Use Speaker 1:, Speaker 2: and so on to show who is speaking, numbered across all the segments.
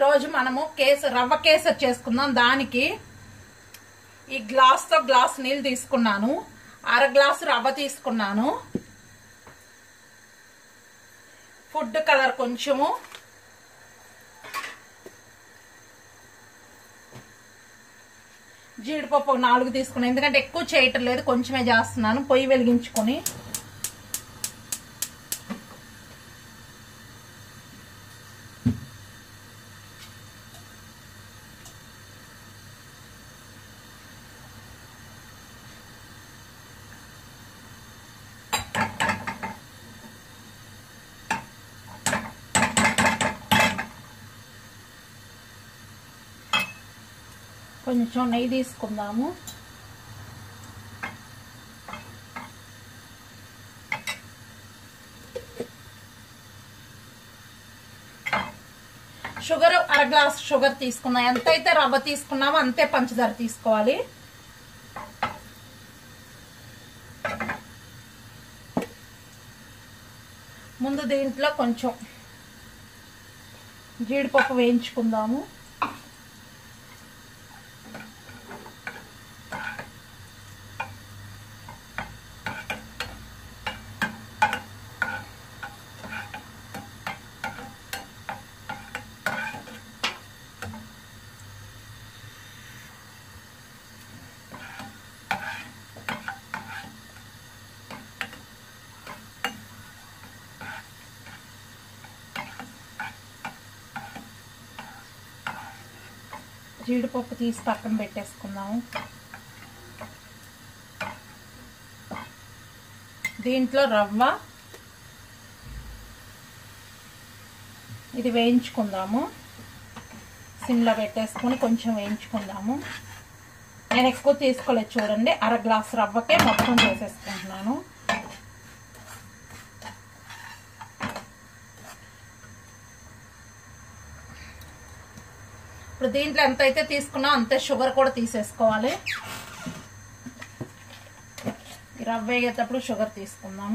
Speaker 1: ఈరోజు మనము కేసరి రవ్వ కేసరి చేసుకుందాం దానికి ఈ గ్లాస్తో గ్లాస్ నీళ్ళు తీసుకున్నాను అర గ్లాసు రవ్వ తీసుకున్నాను ఫుడ్ కలర్ కొంచెము జీడిపప్పు ఒక నాలుగు తీసుకున్నాను ఎందుకంటే ఎక్కువ చేయటం లేదు కొంచెమే చేస్తున్నాను పొయ్యి వెలిగించుకొని కొంచెం నెయ్యి తీసుకుందాము షుగర్ అర గ్లాస్ షుగర్ తీసుకున్నాం ఎంతైతే రవ్వ తీసుకున్నామో అంతే పంచదార తీసుకోవాలి ముందు దీంట్లో కొంచెం జీడిపప్పు వేయించుకుందాము జీడిపప్పు తీసి పక్కన పెట్టేసుకుందాము దీంట్లో రవ్వ ఇది వేయించుకుందాము సిమ్లో పెట్టేసుకొని కొంచెం వేయించుకుందాము నేను ఎక్కువ తీసుకోలేదు చూడండి అర గ్లాస్ రవ్వకే మొత్తం చేసేసుకుంటున్నాను ఇప్పుడు దీంట్లో ఎంత అయితే తీసుకున్నా అంతే షుగర్ కూడా తీసేసుకోవాలి ఈ రవ్వ వేగేటప్పుడు షుగర్ తీసుకుందాము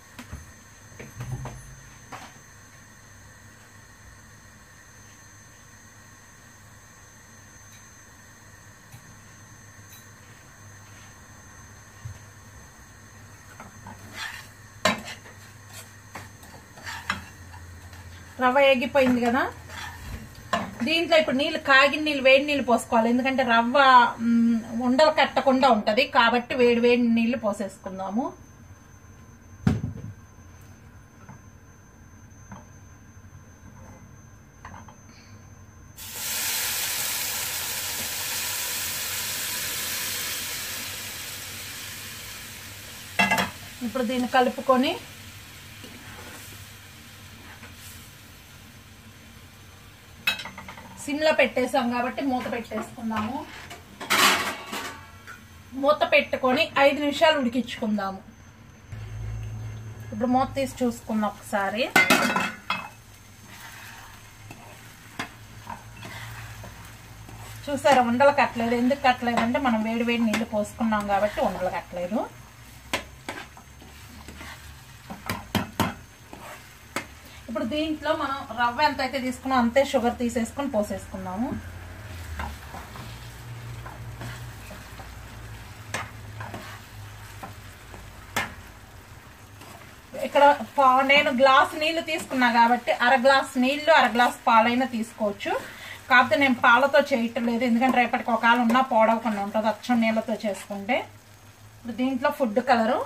Speaker 1: రవ్వ ఎగిపోయింది కదా దీంట్లో ఇప్పుడు నీళ్ళు కాగిన నీళ్ళు వేడి నీళ్ళు పోసుకోవాలి ఎందుకంటే రవ్వ మ్, ఉండలు కట్టకుండా ఉంటది కాబట్టి వేడి వేడి నీళ్ళు పోసేసుకుందాము ఇప్పుడు దీన్ని కలుపుకొని సిమ్లో పెట్టేసాం కాబట్టి మూత పెట్టేసుకుందాము మూత పెట్టుకొని ఐదు నిమిషాలు ఉడికించుకుందాము ఇప్పుడు మూత తీసి చూసుకుందాం ఒకసారి చూసారా ఉండలు కట్టలేదు ఎందుకు కట్టలేదు అంటే మనం వేడి వేడి నీళ్ళు పోసుకున్నాం కాబట్టి ఉండలు కట్టలేదు ఇప్పుడు దీంట్లో మనం రవ్వ ఎంత అయితే తీసుకున్నాం అంతే షుగర్ తీసేసుకొని పోసేసుకుందాము ఇక్కడ పా- నేను గ్లాస్ నీళ్లు తీసుకున్నా కాబట్టి అర గ్లాస్ నీళ్లు అర గ్లాస్ పాలైనా తీసుకోవచ్చు కాకపోతే నేను పాలతో చేయటం లేదు ఎందుకంటే రేపటికి ఒకవేళ ఉన్నా పోడవకుండా ఉంటుంది అచ్చం నీళ్ళతో చేసుకుంటే ఇప్పుడు దీంట్లో ఫుడ్ కలరు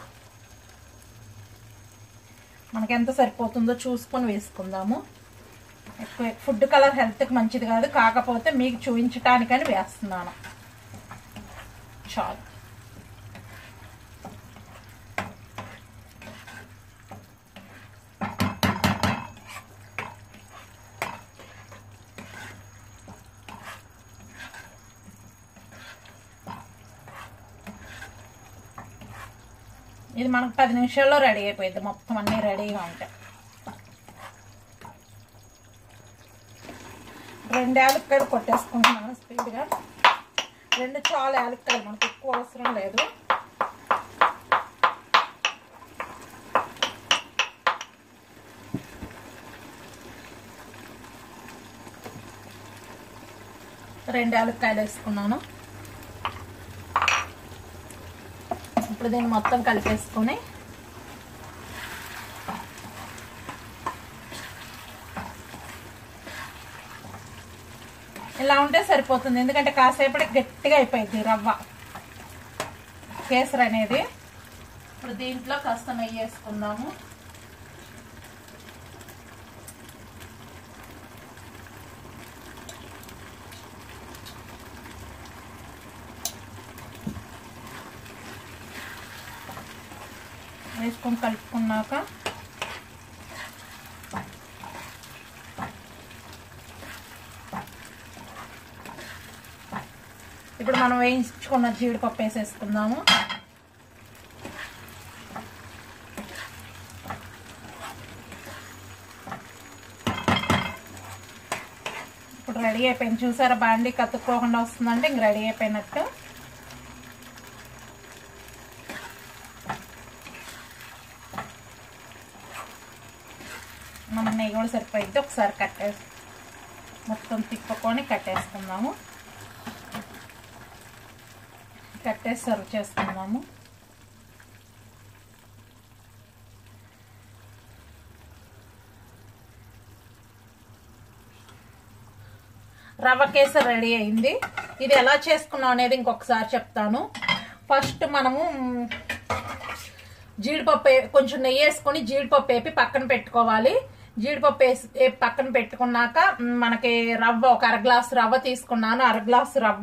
Speaker 1: మనకి ఎంత సరిపోతుందో చూసుకొని వేసుకుందాము ఎక్కువ ఫుడ్ కలర్ హెల్త్కి మంచిది కాదు కాకపోతే మీకు చూపించటానికని వేస్తున్నాను చాలు ఇది మనకు పది నిమిషాల్లో రెడీ అయిపోయింది మొత్తం అన్నీ రెడీగా ఉంటాయి రెండు యాలక్కాయలు కొట్టేసుకుంటున్నాను స్పీడ్గా రెండు చాలా యాలక్కాయలు మనకు ఎక్కువ అవసరం లేదు రెండు యాలక్కాయలు వేసుకున్నాను ఇప్పుడు దీన్ని మొత్తం కలిపేసుకొని ఇలా ఉంటే సరిపోతుంది ఎందుకంటే కాసేపటికి గట్టిగా అయిపోయింది రవ్వ కేసరి అనేది ఇప్పుడు దీంట్లో కాస్త నెయ్యి వేసుకుందాము వేసుకొని కలుపుకున్నాక ఇప్పుడు మనం వేయించుకున్న జీడిపప్పు వేసేసుకుందాము ఇప్పుడు రెడీ అయిపోయింది చూసారా బాండి కతుక్కోకుండా వస్తుందంటే ఇంక రెడీ అయిపోయినట్టు మన నెయ్యి కూడా సరిపోయింది ఒకసారి కట్టేసి మొత్తం తిప్పుకొని కట్టేసుకుందాము కట్టేసి సర్వ్ చేసుకుందాము రవ్వ కేసరి రెడీ అయింది ఇది ఎలా చేసుకున్నాం అనేది ఇంకొకసారి చెప్తాను ఫస్ట్ మనము మ్, జీడిపప్పు వే- కొంచెం నెయ్యి వేసుకొని జీడిపప్పు వేపి పక్కన పెట్టుకోవాలి జీడిపప్పు వేసి వేపి పక్కన పెట్టుకున్నాక మ్, మనకి రవ్వ ఒక అర గ్లాసు రవ్వ తీసుకున్నాను అర గ్లాసు రవ్వ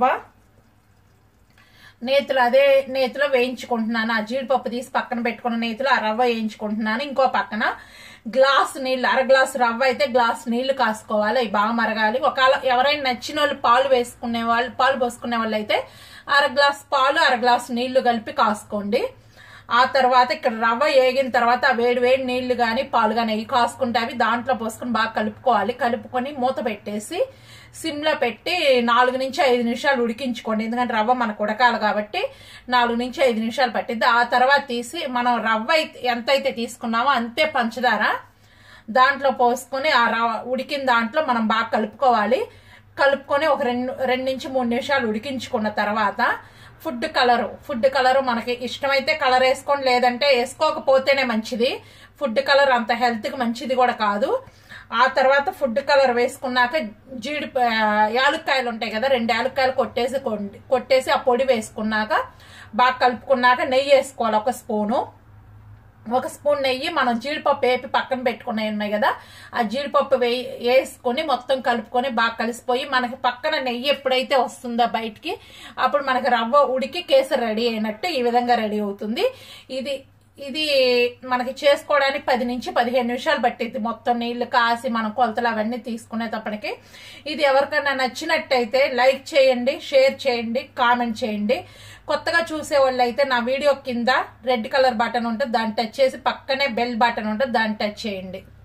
Speaker 1: నేతులు అదే నేతిలో వేయించుకుంటున్నాను ఆ జీడిపప్పు తీసి పక్కన పెట్టుకున్న నేతిలో ఆ రవ్వ వేయించుకుంటున్నాను ఇంకో పక్కన గ్లాస్ నీళ్ళు అర గ్లాస్ రవ్వ అయితే గ్లాస్ నీళ్లు కాసుకోవాలి అవి బాగా మరగాలి ఒకవేళ ఎవరైనా నచ్చిన వాళ్ళు పాలు వేసుకునే వాళ్ళు పాలు పోసుకునే వాళ్ళు అయితే అర గ్లాస్ పాలు అర గ్లాస్ నీళ్లు కలిపి కాసుకోండి ఆ తర్వాత ఇక్కడ రవ్వ వేగిన తర్వాత ఆ వేడి వేడి నీళ్లు కానీ పాలు కానీ అవి కాసుకుంటే అవి దాంట్లో పోసుకొని బాగా కలుపుకోవాలి కలుపుకొని మూత పెట్టేసి సిమ్లో పెట్టి నాలుగు నుంచి ఐదు నిమిషాలు ఉడికించుకోండి ఎందుకంటే రవ్వ మనకు ఉడకాలి కాబట్టి నాలుగు నుంచి ఐదు నిమిషాలు పట్టిద్ది ఆ తర్వాత తీసి మనం రవ్వ అయితే ఎంత అయితే తీసుకున్నామో అంతే పంచదార దాంట్లో పోసుకొని ఆ రవ్వ ఉడికిన దాంట్లో మనం బాగా కలుపుకోవాలి కలుపుకొని ఒక రెండు రెండు నుంచి మూడు నిమిషాలు ఉడికించుకున్న తర్వాత ఫుడ్ కలర్ ఫుడ్ కలర్ మనకి ఇష్టమైతే కలర్ వేసుకోండి లేదంటే వేసుకోకపోతేనే మంచిది ఫుడ్ కలర్ అంత హెల్త్కి మంచిది కూడా కాదు ఆ తర్వాత ఫుడ్ కలర్ వేసుకున్నాక జీడి ఆ, యాలుక్కాయలు ఉంటాయి కదా రెండు యాలుక్కాయలు కొట్టేసి కొండి- కొట్టేసి ఆ పొడి వేసుకున్నాక బాగా కలుపుకున్నాక నెయ్యి వేసుకోవాలి ఒక స్పూను ఒక స్పూన్ నెయ్యి మనం జీడిపప్పు వేపి పక్కన పెట్టుకున్నాయి ఉన్నాయి కదా ఆ జీడిపప్పు వేయి వేసుకొని మొత్తం కలుపుకొని బాగా కలిసిపోయి మనకి పక్కన నెయ్యి ఎప్పుడైతే వస్తుందో బయటికి అప్పుడు మనకి రవ్వ ఉడికి కేసరి రెడీ అయినట్టు ఈ విధంగా రెడీ అవుతుంది ఇది ఇది మనకి చేసుకోవడానికి పది నుంచి పదిహేను నిమిషాలు పట్టింది మొత్తం నీళ్లు కాసి మనం కొలతలు అవన్నీ తీసుకునేటప్పటికి ఇది ఎవరికైనా నచ్చినట్టయితే లైక్ చేయండి షేర్ చేయండి కామెంట్ చేయండి కొత్తగా చూసే వాళ్ళు అయితే నా వీడియో కింద రెడ్ కలర్ బటన్ ఉంటుంది దాన్ని టచ్ చేసి పక్కనే బెల్ బటన్ ఉంటుంది దాన్ని టచ్ చేయండి